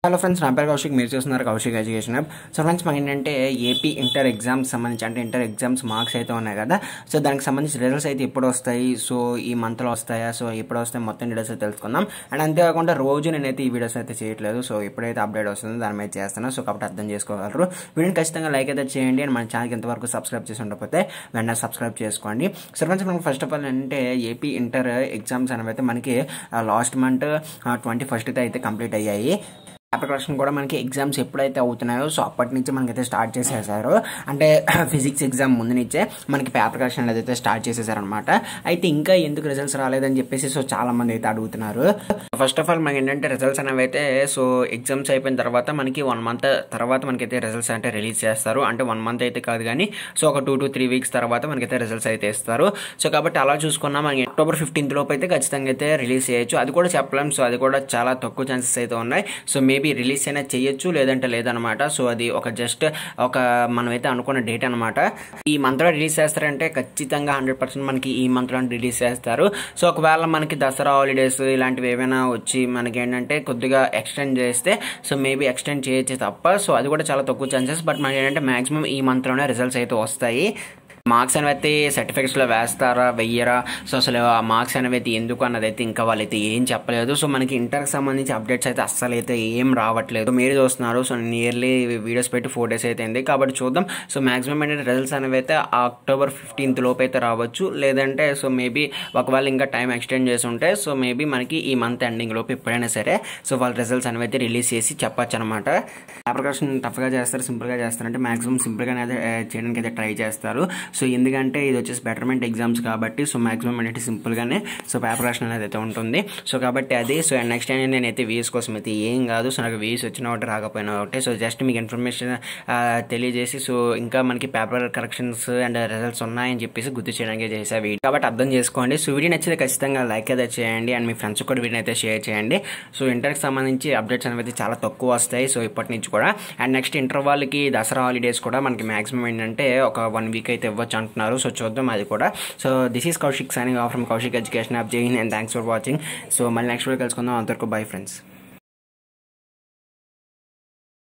hello friends నా పేరు కౌశిక్ మీరు చూస్తున్నారు Kaushik education app so friends మాకు ఏంటంటే ఏపీ ఇంటర్ ఎగ్జామ్స్ సంబంధించి అంటే ఇంటర్ ఎగ్జామ్స్ మార్క్స్ అయితే ఉన్నాయి కదా సో దానికి సంబంధించి రిజల్ట్స్ అయితే ఎప్పుడు వస్తాయి సో ఈ మంత్లో వస్తాయా సో ఎప్పుడు వస్తాయి మొత్తం డీటెయిల్స్ అయితే తెలుసుకుందాం అండ్ అంతేకాకుండా రోజు నేనైతే ఈ వీడియోస్ అయితే చేయట్లేదు సో ఎప్పుడైతే అప్డేట్ వస్తుందో దాని మీద చేస్తాను సో కాబట్టి అర్థం చేసుకోగలరు వీడియోని ఖచ్చితంగా లైక్ అయితే చేయండి అండ్ మన ఛానల్కి ఇంతవరకు సబ్స్క్రైబ్ చేసి ఉండకపోతే వెంటనే సబ్స్క్రైబ్ చేసుకోండి సో ఫ్రెండ్స్ మనకి ఫస్ట్ ఆఫ్ ఆల్ అంటే ఏపీ ఇంటర్ ఎగ్జామ్స్ అనేవి అయితే మనకి లాస్ట్ మంత్ ట్వంటీ ఫస్ట్ అయితే కంప్లీట్ అయ్యాయి పేపర్ కరెక్షన్ కూడా మనకి ఎగ్జామ్స్ ఎప్పుడైతే అవుతున్నాయో సో అప్పటి నుంచి మనకైతే స్టార్ట్ చేసేసారు అంటే ఫిజిక్స్ ఎగ్జామ్ ముందు నుంచే మనకి పేపర్ కరెక్షన్ అయితే స్టార్ట్ చేసేసారనమాట అయితే ఇంకా ఎందుకు రిజల్ట్స్ రాలేదని చెప్పేసి సో చాలా మంది అయితే అడుగుతున్నారు ఫస్ట్ ఆఫ్ ఆల్ మనకి ఏంటంటే రిజల్ట్స్ అనేవి అయితే సో ఎగ్జామ్స్ అయిపోయిన తర్వాత మనకి వన్ మంత్ తర్వాత మనకైతే రిజల్ట్స్ అంటే రిలీజ్ చేస్తారు అంటే వన్ మంత్ అయితే కాదు కానీ సో ఒక టూ టు త్రీ వీక్స్ తర్వాత మనకైతే రిజల్ట్స్ అయితే ఇస్తారు సో కాబట్టి అలా చూసుకున్నా మనకి అక్టోబర్ ఫిఫ్టీన్త్ లోపు అయితే ఖచ్చితంగా అయితే రిలీజ్ చేయొచ్చు అది కూడా చెప్పలేం సో అది కూడా చాలా తక్కువ ఛాన్సెస్ అయితే ఉన్నాయి సో మేబీ రిలీజ్ అయినా చేయొచ్చు లేదంటే లేదనమాట సో అది ఒక జస్ట్ ఒక మనమైతే అనుకున్న డేట్ అనమాట ఈ మంత్లో రిలీజ్ చేస్తారంటే ఖచ్చితంగా హండ్రెడ్ పర్సెంట్ మనకి ఈ మంత్లో రిలీజ్ చేస్తారు సో ఒకవేళ మనకి దసరా హాలిడేస్ ఇలాంటివి ఏమైనా వచ్చి మనకి ఏంటంటే కొద్దిగా ఎక్స్టెండ్ చేస్తే సో మేబీ ఎక్స్టెండ్ చేయొచ్చు తప్ప సో అది కూడా చాలా తక్కువ ఛాన్సెస్ బట్ మనకి ఏంటంటే మాక్సిమం ఈ మంత్లోనే రిజల్ట్స్ అయితే వస్తాయి మార్క్స్ అనేవి అయితే సర్టిఫికెట్స్లో వేస్తారా వెయ్యరా సో అసలు ఆ మార్క్స్ అనేవి అయితే ఎందుకు అన్నది అయితే ఇంకా వాళ్ళైతే ఏం చెప్పలేదు సో మనకి ఇంటర్కి సంబంధించి అప్డేట్స్ అయితే అస్సలు అయితే ఏం రావట్లేదు మీరు చూస్తున్నారు సో నియర్లీ వీడియోస్ పెట్టి ఫోర్ డేస్ అయితే అయింది కాబట్టి చూద్దాం సో మాక్సిమం ఏంటంటే రిజల్ట్స్ అనేవి అయితే అక్టోబర్ ఫిఫ్టీన్త్ లోపు అయితే రావచ్చు లేదంటే సో మేబీ ఒకవేళ ఇంకా టైం ఎక్స్టెండ్ చేసి ఉంటే సో మేబీ మనకి ఈ మంత్ ఎండింగ్ లోపు ఎప్పుడైనా సరే సో వాళ్ళ రిజల్ట్స్ అనేవి అయితే రిలీజ్ చేసి చెప్పచ్చు అనమాట అప్లికేషన్ టఫ్గా చేస్తారు సింపుల్గా చేస్తారు అంటే మాక్సిమం సింపుల్గానే అయితే చేయడానికి అయితే ట్రై చేస్తారు సో ఎందుకంటే ఇది వచ్చేసి బెటర్మెంట్ ఎగ్జామ్స్ కాబట్టి సో మాక్సిమం అనేది సింపుల్గానే సో పేపర్ రాషన్ అనేది అయితే ఉంటుంది సో కాబట్టి అది సో నెక్స్ట్ టైం నేనైతే వీస్ కోసం అయితే ఏం కాదు సో నాకు వీస్ వచ్చిన ఒకటి రాకపోయినా ఒకటి సో జస్ట్ మీకు ఇన్ఫర్మేషన్ తెలియజేసి సో ఇంకా మనకి పేపర్ కరెక్షన్స్ అండ్ రిజల్ట్స్ ఉన్నాయని చెప్పేసి గుర్తు చేయడానికి చేసే వీడియో కాబట్టి అర్థం చేసుకోండి సో వీడియో నచ్చితే ఖచ్చితంగా లైక్ అయితే చేయండి అండ్ మీ ఫ్రెండ్స్ కూడా వీడియో అయితే షేర్ చేయండి సో ఇంటర్కి సంబంధించి అప్డేట్స్ అనేవి అయితే చాలా తక్కువ వస్తాయి సో ఇప్పటి నుంచి కూడా అండ్ నెక్స్ట్ ఇంటర్ వాళ్ళకి దసరా హాలిడేస్ కూడా మనకి మాక్సిమం ఏంటంటే ఒక వన్ వీక్ అయితే ఇవ్వచ్చు అంటున్నారు సో చూద్దాం అది కూడా so this is Kaushik signing off from Kaushik education app Jai Hind and thanks for watching so మళ్ళీ నెక్స్ట్ వీడియో కలుసుకుందాం అంతవరకు బై ఫ్రెండ్స్